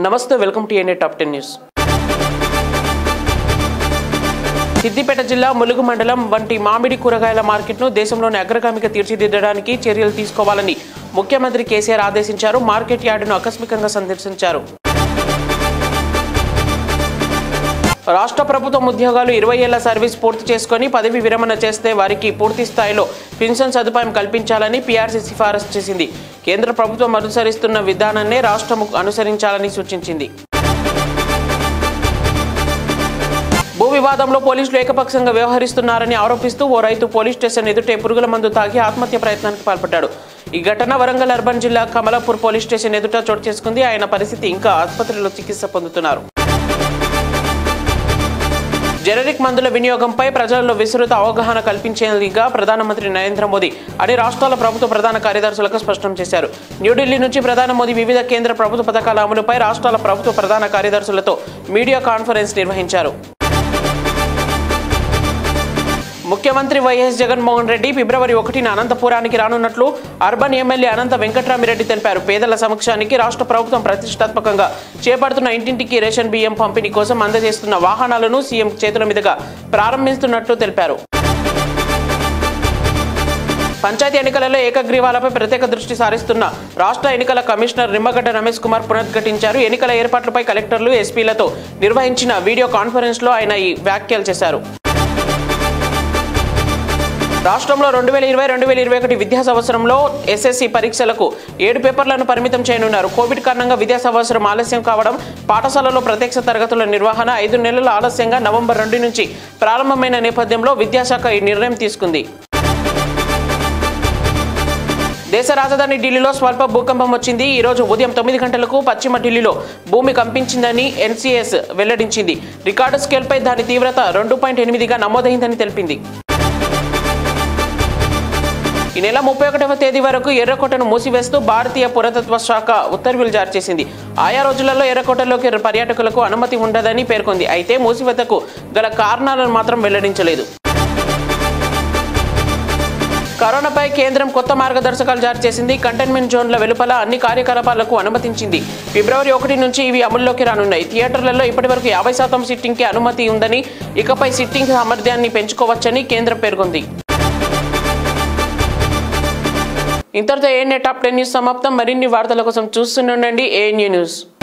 నమస్తే welcome to NA top ten news Siddipet జిల్లా ములుగు మండలం వంటి మామిడి కూరగాయల మార్కెట్ను దేశంలోని అగ్రగామిగా తీర్చిదిద్దడానికి చర్యలు తీసుకోవాలని ముఖ్యమంత్రి కేసీఆర్ ఆదేశించారు మార్కెట్ యార్డును ఆకస్మికంగా సందర్శించారు రాష్ట్ర ప్రభుత్వం ఉద్యోగాలు ఇరవై ఏళ్ల సర్వీస్ పూర్తి చేసుకొని పదవి విరమణ చేస్తే వారికి పూర్తి స్థాయిలో పెన్షన్ సదుపాయం కల్పించాలని పీఆర్సీ సిఫారసు చేసింది కేంద్ర ప్రభుత్వం అనుసరిస్తున్న విధానాన్నే రాష్ట్రం అనుసరించాలని సూచించింది భూ వివాదంలో పోలీసులు ఏకపక్షంగా వ్యవహరిస్తున్నారని ఆరోపిస్తూ ఓ రైతు పోలీస్ స్టేషన్ ఎదుటే పురుగుల మందు తాగి ఆత్మహత్య ప్రయత్నానికి పాల్పడ్డాడు ఈ ఘటన వరంగల్ అర్బన్ జిల్లా కమలాపూర్ పోలీస్ స్టేషన్ ఎదుట చోటు చేసుకుంది ఆయన పరిస్థితి ఇంకా ఆసుపత్రిలో చికిత్స పొందుతున్నారు జనరిక్ మందుల వినియోగంపై ప్రజల్లో విస్తృత అవగాహన కల్పించేందుగా ప్రధానమంత్రి నరేంద్ర మోదీ అని రాష్ట్రాల ప్రభుత్వ ప్రధాన కార్యదర్శులకు స్పష్టం చేశారు న్యూఢిల్లీ నుంచి ప్రధాని మోదీ వివిధ కేంద్ర ప్రభుత్వ పథకాల అమలుపై రాష్ట్రాల ప్రభుత్వ ప్రధాన కార్యదర్శులతో మీడియా కాన్ఫరెన్స్ నిర్వహించారు ముఖ్యమంత్రి వైఎస్ జగన్మోహన్ రెడ్డి ఫిబ్రవరి ఒకటిన అనంతపురానికి రానున్నట్లు అర్బన్ ఎమ్మెల్యే అనంత వెంకట్రామిరెడ్డి తెలిపారు పేదల సమక్షానికి రాష్ట్ర ప్రభుత్వం ప్రతిష్టాత్మకంగా చేపడుతున్న ఇంటింటికి రేషన్ బియ్యం పంపిణీ కోసం అందజేస్తున్న వాహనాలను సీఎం చేతుల మీదుగా ప్రారంభిస్తున్నట్లు తెలిపారు పంచాయతీ ఎన్నికలలో ఏకగ్రీవాలపై ప్రత్యేక దృష్టి సారిస్తున్న రాష్ట్ర ఎన్నికల కమిషనర్ నిమ్మగడ్డ రమేష్ కుమార్ పునరుద్ఘాటించారు ఎన్నికల ఏర్పాట్లపై కలెక్టర్లు ఎస్పీలతో నిర్వహించిన వీడియో కాన్ఫరెన్స్లో ఆయన ఈ వ్యాఖ్యలు చేశారు రాష్ట్రంలో రెండు వేల ఇరవై రెండు వేల ఇరవై ఒకటి విద్యా సంవత్సరంలో ఎస్ఎస్సి పరీక్షలకు ఏడు పేపర్లను పరిమితం చేయనున్నారు కోవిడ్ కారణంగా విద్యా సంవత్సరం ఆలస్యం కావడం పాఠశాలలో ప్రత్యక్ష తరగతుల నిర్వహణ ఐదు నెలల ఆలస్యంగా నవంబర్ రెండు నుంచి ప్రారంభమైన నేపథ్యంలో విద్యాశాఖ ఈ నిర్ణయం తీసుకుంది దేశ రాజధాని ఢిల్లీలో స్వల్ప భూకంపం వచ్చింది ఈ రోజు ఉదయం తొమ్మిది గంటలకు పశ్చిమ ఢిల్లీలో భూమి కంపించిందని ఎన్సీఎస్ వెల్లడించింది రికార్డు స్కేల్పై దాని తీవ్రత రెండు పాయింట్ ఎనిమిదిగా నమోదైందని తెలిపింది ఈ నెల ముప్పై ఒకటవ తేదీ వరకు ఎర్రకోటను మూసివేస్తూ భారతీయ పురాతత్వ శాఖ ఉత్తర్వులు జారీ చేసింది ఆయా రోజులలో ఎర్రకోటలోకి పర్యాటకులకు అనుమతి ఉండదని పేర్కొంది అయితే మూసివేతకు గల కారణాలను మాత్రం వెల్లడించలేదు కరోనాపై కేంద్రం కొత్త మార్గదర్శకాలు జారీ చేసింది కంటైన్మెంట్ జోన్ల వెలుపల అన్ని కార్యకలాపాలకు అనుమతించింది ఫిబ్రవరి ఒకటి నుంచి ఇవి అమల్లోకి రానున్నాయి థియేటర్లలో ఇప్పటివరకు యాభై శాతం సిట్టింగ్కి అనుమతి ఉందని ఇకపై సిట్టింగ్ సామర్థ్యాన్ని పెంచుకోవచ్చని కేంద్రం పేర్కొంది ఇంతటితో ఏఎన్ఏ టాప్ టెన్ న్యూస్ సమాప్తం మరిన్ని వార్తల కోసం చూస్తూనే ఉండండి ఏఎన్యూ న్యూస్